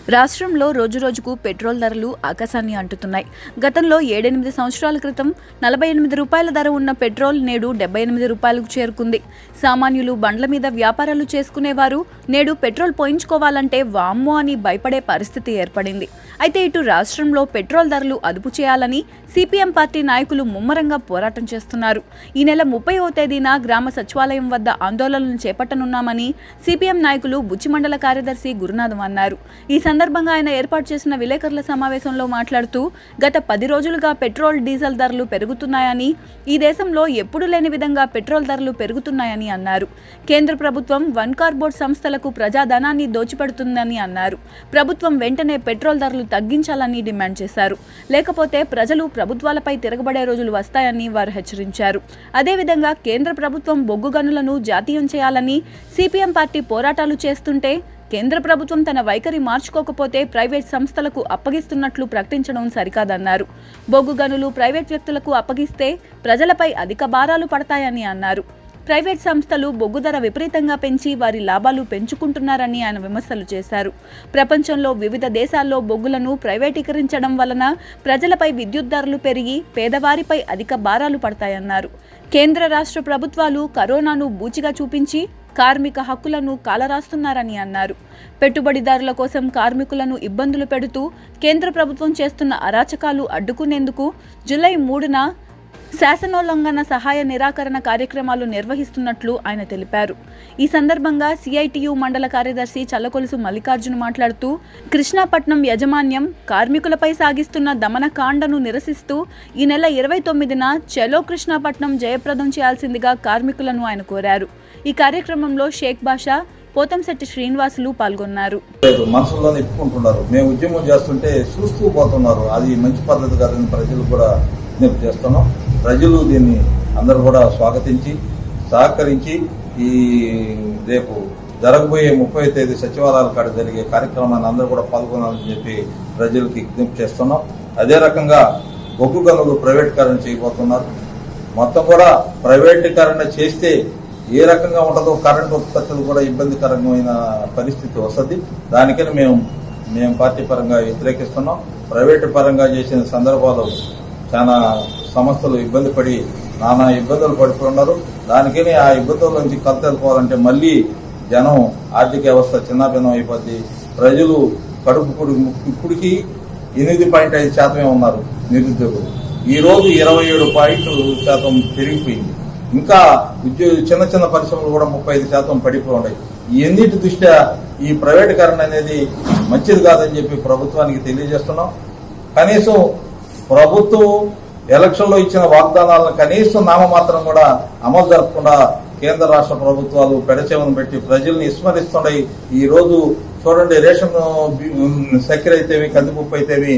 రాష్ట్రంలో రోజురోజుకు పెట్రోల్ ధరలు ఆకాశాన్ని అంటుతున్నాయి గతంలో ఏడెనిమిది సంవత్సరాల క్రితం నలభై ఎనిమిది రూపాయల ధర ఉన్న పెట్రోల్ నేడు డెబ్బై ఎనిమిది రూపాయలకు చేరుకుంది సామాన్యులు బండ్ల మీద వ్యాపారాలు చేసుకునేవారు నేడు పెట్రోల్ పోయించుకోవాలంటే వామ్మో అని భయపడే పరిస్థితి ఏర్పడింది అయితే ఇటు రాష్ట్రంలో పెట్రోల్ ధరలు అదుపు చేయాలని సిపిఎం పార్టీ నాయకులు ముమ్మరంగా పోరాటం చేస్తున్నారు ఈ నెల ముప్పైవ తేదీన గ్రామ సచివాలయం వద్ద ఆందోళనలు చేపట్టనున్నామని సిపిఎం నాయకులు బుచ్చి మండల కార్యదర్శి గురునాథం అన్నారు ఈ సందర్భంగా ఆయన ఏర్పాటు చేసిన విలేకరుల సమావేశంలో మాట్లాడుతూ గత పది రోజులుగా పెట్రోల్ డీజిల్ ధరలు పెరుగుతున్నాయని ఈ దేశంలో ఎప్పుడు లేని విధంగా పెట్రోల్ ధరలు పెరుగుతున్నాయని అన్నారు కేంద్ర ప్రభుత్వం వన్ కార్బోర్డ్ సంస్థలకు ప్రజాధనాన్ని దోచిపెడుతుందని అన్నారు ప్రభుత్వం వెంటనే పెట్రోల్ ధరలు తగ్గించాలని డిమాండ్ చేశారు లేకపోతే ప్రజలు ప్రభుత్వాలపై తిరగబడే రోజులు వస్తాయని వారు హెచ్చరించారు అదేవిధంగా కేంద్ర ప్రభుత్వం బొగ్గు గనులను జాతీయం చేయాలని సిపిఎం పార్టీ పోరాటాలు చేస్తుంటే కేంద్ర ప్రభుత్వం తన వైఖరి మార్చుకోకపోతే ప్రైవేట్ సంస్థలకు అప్పగిస్తున్నట్లు ప్రకటించడం సరికాదన్నారు బొగ్గు గనులు ప్రైవేట్ వ్యక్తులకు అప్పగిస్తే ప్రజలపై అధిక భారాలు పడతాయని అన్నారు ప్రైవేట్ సంస్థలు బొగ్గు ధర విపరీతంగా పెంచి వారి లాభాలు పెంచుకుంటున్నారని ఆయన విమర్శలు చేశారు ప్రపంచంలో వివిధ దేశాల్లో బొగ్గులను ప్రైవేటీకరించడం వలన ప్రజలపై విద్యుత్ ధరలు పెరిగి పేదవారిపై అధిక భారాలు పడతాయన్నారు కేంద్ర రాష్ట్ర ప్రభుత్వాలు కరోనాను బూచిగా చూపించి కార్మిక హక్కులను కాలరాస్తున్నారని అన్నారు పెట్టుబడిదారుల కోసం కార్మికులను ఇబ్బందులు పెడుతూ కేంద్ర ప్రభుత్వం చేస్తున్న అరాచకాలు అడ్డుకునేందుకు జూలై మూడున శాసనోల్లంఘన సహాయ నిరాకరణ కార్యక్రమాలు నిర్వహిస్తున్నట్లు ఆయన తెలిపారు ఈ సందర్భంగా సిఐటియు మండల కార్యదర్శి చల్లకొలుసు మల్లికార్జున మాట్లాడుతూ కృష్ణాపట్నం యాజమాన్యం కార్మికులపై సాగిస్తున్న దమనకాండను నిరసిస్తూ ఈ నెల ఇరవై తొమ్మిదిన చలో కృష్ణాపట్నం జయప్రదం చేయాల్సిందిగా కార్మికులను ఆయన కోరారు ఈ కార్యక్రమంలో షేక్ బాషా పోతంశెట్టి శ్రీనివాసులు పాల్గొన్నారు లేదు మనసులో ఇప్పుకుంటున్నారు మేము ఉద్యమం చేస్తుంటే చూస్తూ పోతున్నారు అది మంచి పద్ధతి కాదని ప్రజలు కూడా విజ్ఞప్తి చేస్తున్నాం ప్రజలు దీన్ని అందరూ కూడా స్వాగతించి సహకరించి ఈ రేపు జరగబోయే ముప్పై తేదీ సచివాలయాల కాడ జరిగే కార్యక్రమాన్ని అందరూ కూడా పాల్గొనాలని చెప్పి ప్రజలకి విజ్ఞప్తి చేస్తున్నాం అదే రకంగా బొగ్గు గనులు ప్రైవేటీకరణ చేయబోతున్నారు మొత్తం కూడా ప్రైవేటీకరణ చేస్తే ఏ రకంగా ఉంటుందో కరెంట్ ఉత్పత్తులు కూడా ఇబ్బందికరమైన పరిస్థితి వస్తుంది దానికని మేము మేము పార్టీ పరంగా వ్యతిరేకిస్తున్నాం ప్రైవేటు పరంగా చేసిన సందర్భాలు చాలా సంస్థలు ఇబ్బంది పడి నానా ఇబ్బందులు పడుతున్నారు దానికని ఆ ఇబ్బందుల నుంచి కలతెలుకోవాలంటే మళ్ళీ జనం ఆర్థిక వ్యవస్థ చిన్నాభిన్నం అయిపోద్ది ప్రజలు కడుపు కుడి ఇప్పటికి ఎనిమిది పాయింట్ ఐదు శాతమే ఉన్నారు నిరుద్యోగులు ఈ రోజు ఇరవై ఏడు పాయింట్ శాతం పెరిగిపోయింది ఇంకా ఉద్యోగ చిన్న చిన్న పరిశ్రమలు కూడా ముప్పై ఐదు శాతం పడిపోయి ఉన్నాయి ఈ ఎన్నిటి దృష్ట్యా ఈ ప్రైవేటీకరణ అనేది మంచిది కాదని చెప్పి ప్రభుత్వానికి తెలియజేస్తున్నాం కనీసం ప్రభుత్వం ఎలక్షన్ లో ఇచ్చిన వాగ్దానాలను కనీసం నామమాత్రం కూడా అమలు జరపకుండా కేంద్ర రాష్ట్ర ప్రభుత్వాలు పెడచెవను పెట్టి ప్రజల్ని విస్మరిస్తున్నాయి ఈ రోజు చూడండి రేషన్ బి- చక్కెర అయితేమి కందిపప్పు అయితేమి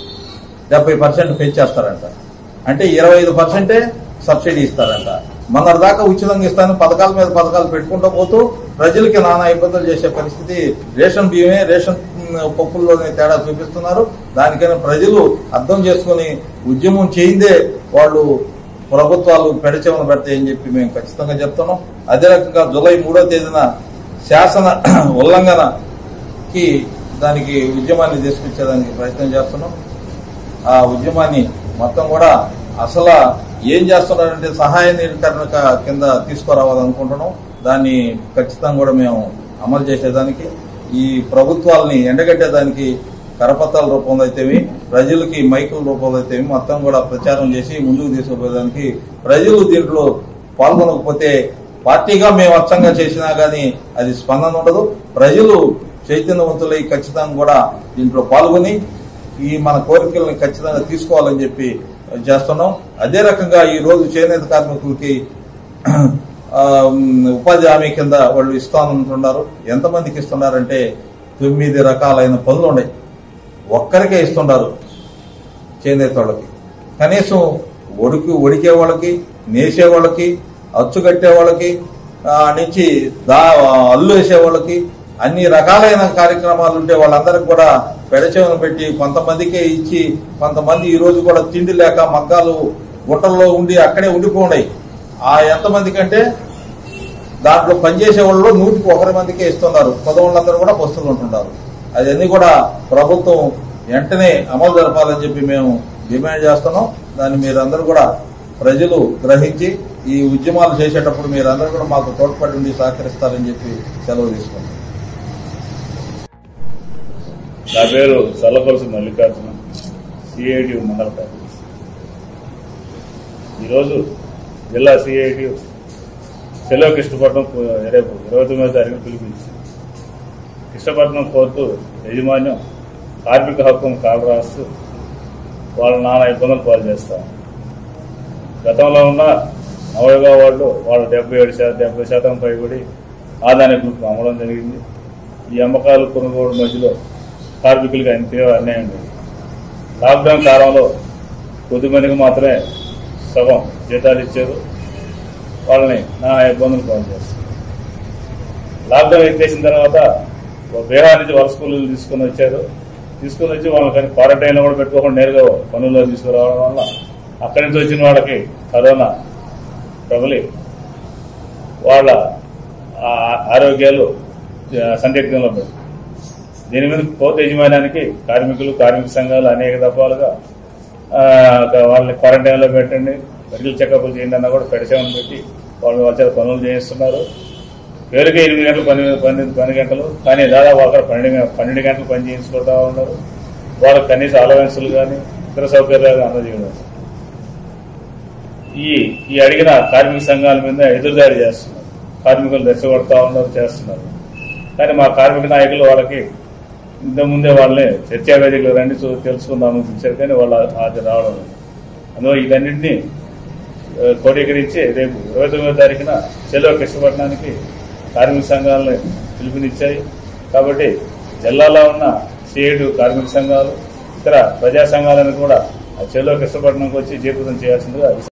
డెబ్బై పర్సెంట్ పెంచేస్తారంట అంటే ఇరవై ఐదు పర్సెంటే సబ్సిడీ ఇస్తారంట మొన్నటి దాకా ఉచితంగా ఇస్తాను పథకాల మీద పథకాలు పెట్టుకుంటూ పోతూ ప్రజలకి నానా ఇబ్బందులు చేసే పరిస్థితి రేషన్ బియ్యమే రేషన్ ఉమ్, పప్పుల్లోనే తేడా చూపిస్తున్నారు దానికైనా ప్రజలు అర్థం చేసుకుని ఉద్యమం చేయిందే వాళ్ళు ప్రభుత్వాలు పెడచెవన పెడతాయని చెప్పి మేము ఖచ్చితంగా చెప్తున్నాం అదే రకంగా జూలై మూడో తేదీన శాసన ఉల్లంఘనకి దానికి ఉద్యమాన్ని తీసుకొచ్చేదానికి ప్రయత్నం చేస్తున్నాం ఆ ఉద్యమాన్ని మొత్తం కూడా అసలు ఏం చేస్తున్నారంటే సహాయ నిరీకరణ క- కింద తీసుకురావాలనుకుంటున్నాం దాన్ని ఖచ్చితంగా కూడా మేము అమలు చేసేదానికి ఈ ప్రభుత్వాలని ఎండగట్టేదానికి కరపత్రాల రూపంలో అయితేవి ప్రజలకి మైకుల రూపంలో అయితేవి మొత్తం కూడా ప్రచారం చేసి ముందుకు తీసుకుపోయేదానికి ప్రజలు దీంట్లో పాల్గొనకపోతే పార్టీగా మేము అచ్చంగా చేసినా గానీ అది స్పందన ఉండదు ప్రజలు చైతన్యవంతులై ఖచ్చితంగా కూడా దీంట్లో పాల్గొని ఈ మన కోరికలను ఖచ్చితంగా తీసుకోవాలని చెప్పి చేస్తున్నాం అదే రకంగా ఈ రోజు చేనేత కార్మికులకి ఆ, ఉమ్, ఉపాధి హామీ కింద వాళ్ళు ఇస్తానంటున్నారు ఎంతమందికి ఇస్తున్నారంటే తొమ్మిది రకాలైన పనులు ఉన్నాయి ఒక్కరికే ఇస్తున్నారు చేనేత వాళ్ళకి కనీసం ఒడికి ఒడికే వాళ్ళకి నేసే వాళ్ళకి అచ్చు కట్టే వాళ్ళకి ఆ, నుంచి దా అల్లు వేసే వాళ్ళకి అన్ని రకాలైన కార్యక్రమాలు ఉంటే వాళ్ళందరికి కూడా పెడచెవను పెట్టి కొంతమందికే ఇచ్చి కొంతమంది ఈ రోజు కూడా తిండి లేక మగ్గాలు గుట్టల్లో ఉండి అక్కడే ఉండిపోఉన్నాయి ఆ ఎంతమంది కంటే దాంట్లో పనిచేసే వాళ్ళు నూటికి ఒకరి మందికే ఇస్తున్నారు పదవాళ్ళందరూ కూడా పస్తులు ఉంటున్నారు అవన్నీ కూడా ప్రభుత్వం వెంటనే అమలు జరపాలని చెప్పి మేము డిమాండ్ చేస్తున్నాం దాన్ని మీరందరూ కూడా ప్రజలు గ్రహించి ఈ ఉద్యమాలు చేసేటప్పుడు మీరందరూ కూడా మాకు తోడ్పడి ఉండి సహకరిస్తారని చెప్పి సెలవు తీసుకుంటాం నా పేరు చల్లపరుసు మల్లికార్జున సిఐటి మండల కార్యదర్శి ఈరోజు జిల్లా సిఐటి సెలవు కృష్ణపట్నం పో- రేపు ఇరవై తొమ్మిదో తారీఖు పిలిపించింది కృష్ణపట్నం కోర్టు యజమాన్యం కార్మిక హక్కును కాలు రాస్తూ వాళ్ళ నానా ఇబ్బందులు పాలు చేస్తారు గతంలో ఉన్న నవయుగ వాళ్ళు వాళ్ళు డెబ్బై ఏడు శాతం డెబ్బై శాతం పైబడి ఆదాయ గ్రూప్ అమ్మడం జరిగింది ఈ అమ్మకాలు కొనుగోలు మధ్యలో కార్మికులకు ఆయన తీవ్ర అన్యాయం జరిగింది లాక్డౌన్ కాలంలో కొద్దిమందికి మాత్రమే సగం జీతాలు ఇచ్చారు వాళ్ళని నా ఇబ్బందులు పాలు చేస్తారు లాక్డౌన్ ఎత్తేసిన తర్వాత ఒక బీహార్ నుంచి వలస కూలీలు తీసుకుని వచ్చారు తీసుకుని వచ్చి వాళ్ళని క్వారంటైన్లో కూడా పెట్టుకోకుండా నేరుగా పనుల్లో తీసుకురావడం వల్ల అక్కడి నుంచి వచ్చిన వాళ్ళకి కరోనా ప్రబలి వాళ్ళ ఆ- ఆరోగ్యాలు ఆ, సందిగ్ధంలో పెట్టి దీని మీద కోర్టు యజమానానికి కార్మికులు కార్మిక సంఘాలు అనేక దఫాలుగా ఆ, ఒక వాళ్ళని క్వారంటైన్లో పెట్టండి మెడికల్ చెకప్లు చేయండి అన్న కూడా పెడిసేమని పెట్టి వాళ్ళు వాళ్ళ చేత పనులు చేయిస్తున్నారు పేరుకి ఎనిమిది గంటలు పని పని పని గంటలు కానీ దాదాపు అక్కడ పన్నెండు గం- పన్నెండు గంటలు పని చేయించుకుంటా ఉన్నారు వాళ్ళకి కనీస అలవెన్సులు కానీ ఇతర సౌకర్యాలు అందజేయడం ఈ ఈ అడిగిన కార్మిక సంఘాల మీద ఎదురుదాడి చేస్తున్నారు కార్మికులు రెచ్చగొడతా ఉన్నారు చేస్తున్నారు కానీ మా కార్మిక నాయకులు వాళ్ళకి ఇంతకుముందే వాళ్ళని చర్చా వేదికలు రండి చూ- తెలుసుకుందామని పిలిచారు కానీ వాళ్ళు హాజరు రావడం లేదు అందులో ఇదన్నింటినీ ఆ, క్రోడీకరించి రేపు ఇరవై తొమ్మిదో తారీఖున సెలవు కృష్ణపట్నానికి కార్మిక సంఘాలను పిలుపునిచ్చాయి కాబట్టి జిల్లాలో ఉన్న సిఐడు కార్మిక సంఘాలు ఇతర ప్రజా సంఘాలను కూడా ఆ చెలో కృష్ణపట్నంకి వచ్చి జీవితం చేయాల్సిందిగా